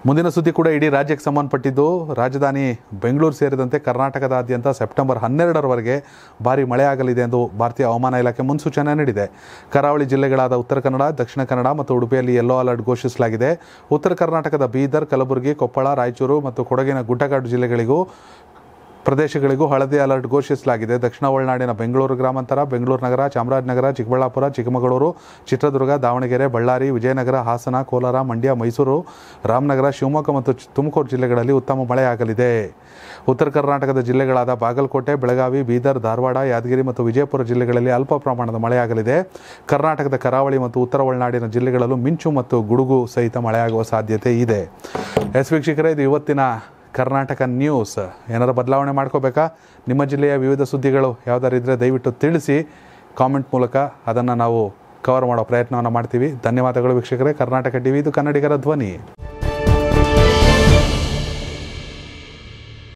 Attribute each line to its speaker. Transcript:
Speaker 1: ಮುಂದಿನ ಸುದ್ದಿ ಕೂಡ ಇಡೀ ರಾಜ್ಯಕ್ಕೆ ಸಂಬಂಧಪಟ್ಟಿದ್ದು ರಾಜಧಾನಿ ಬೆಂಗಳೂರು ಸೇರಿದಂತೆ ಕರ್ನಾಟಕದಾದ್ಯಂತ ಸೆಪ್ಟೆಂಬರ್ ಹನ್ನೆರಡರವರೆಗೆ ಭಾರಿ ಮಳೆಯಾಗಲಿದೆ ಎಂದು ಭಾರತೀಯ ಹವಾಮಾನ ಇಲಾಖೆ ಮುನ್ಸೂಚನೆ ನೀಡಿದೆ ಕರಾವಳಿ ಜಿಲ್ಲೆಗಳಾದ ಉತ್ತರ ಕನ್ನಡ ದಕ್ಷಿಣ ಕನ್ನಡ ಮತ್ತು ಉಡುಪಿಯಲ್ಲಿ ಯೆಲ್ಲೋ ಅಲರ್ಟ್ ಘೋಷಿಸಲಾಗಿದೆ ಉತ್ತರ ಕರ್ನಾಟಕದ ಬೀದರ್ ಕಲಬುರಗಿ ಕೊಪ್ಪಳ ರಾಯಚೂರು ಮತ್ತು ಕೊಡಗಿನ ಗುಡ್ಡಗಾಡು ಜಿಲ್ಲೆಗಳಿಗೂ ಪ್ರದೇಶಗಳಿಗೂ ಹಳದಿ ಅಲರ್ಟ್ ಘೋಷಿಸಲಾಗಿದೆ ದಕ್ಷಿಣ ಒಳನಾಡಿನ ಬೆಂಗಳೂರು ಗ್ರಾಮಾಂತರ ಬೆಂಗಳೂರು ನಗರ ಚಾಮರಾಜನಗರ ಚಿಕ್ಕಬಳ್ಳಾಪುರ ಚಿಕ್ಕಮಗಳೂರು ಚಿತ್ರದುರ್ಗ ದಾವಣಗೆರೆ ಬಳ್ಳಾರಿ ವಿಜಯನಗರ ಹಾಸನ ಕೋಲಾರ ಮಂಡ್ಯ ಮೈಸೂರು ರಾಮನಗರ ಶಿವಮೊಗ್ಗ ಮತ್ತು ಚಿ- ತುಮಕೂರು ಜಿಲ್ಲೆಗಳಲ್ಲಿ ಉತ್ತಮ ಮಳೆಯಾಗಲಿದೆ ಉತ್ತರ ಕರ್ನಾಟಕದ ಜಿಲ್ಲೆಗಳಾದ ಬಾಗಲಕೋಟೆ ಬೆಳಗಾವಿ ಬೀದರ್ ಧಾರವಾಡ ಯಾದಗಿರಿ ಮತ್ತು ವಿಜಯಪುರ ಜಿಲ್ಲೆಗಳಲ್ಲಿ ಅಲ್ಪ ಪ್ರಮಾಣದ ಮಳೆಯಾಗಲಿದೆ ಕರ್ನಾಟಕದ ಕರಾವಳಿ ಮತ್ತು ಉತ್ತರ ಒಳನಾಡಿನ ಜಿಲ್ಲೆಗಳಲ್ಲೂ ಮಿಂಚು ಮತ್ತು ಗುಡುಗು ಸಹಿತ ಮಳೆಯಾಗುವ ಸಾಧ್ಯತೆ ಇದೆ ಎಸ್ ವೀಕ್ಷಕರೇ ಇದು ಇವತ್ತಿನ ಕರ್ನಾಟಕ ನ್ಯೂಸ್ ಏನಾರು ಬದಲಾವಣೆ ಮಾಡ್ಕೋಬೇಕಾ ನಿಮ್ಮ ಜಿಲ್ಲೆಯ ವಿವಿಧ ಸುದ್ದಿಗಳು ಯಾವ್ದಾರು ಇದ್ದರೆ ದಯವಿಟ್ಟು ತಿಳಿಸಿ ಕಾಮೆಂಟ್ ಮೂಲಕ ಅದನ್ನು ನಾವು ಕವರ್ ಮಾಡೋ ಪ್ರಯತ್ನವನ್ನು ಮಾಡ್ತೀವಿ ಧನ್ಯವಾದಗಳು ವೀಕ್ಷಕರೇ ಕರ್ನಾಟಕ ಟಿವಿ ಇದು ಕನ್ನಡಿಗರ ಧ್ವನಿ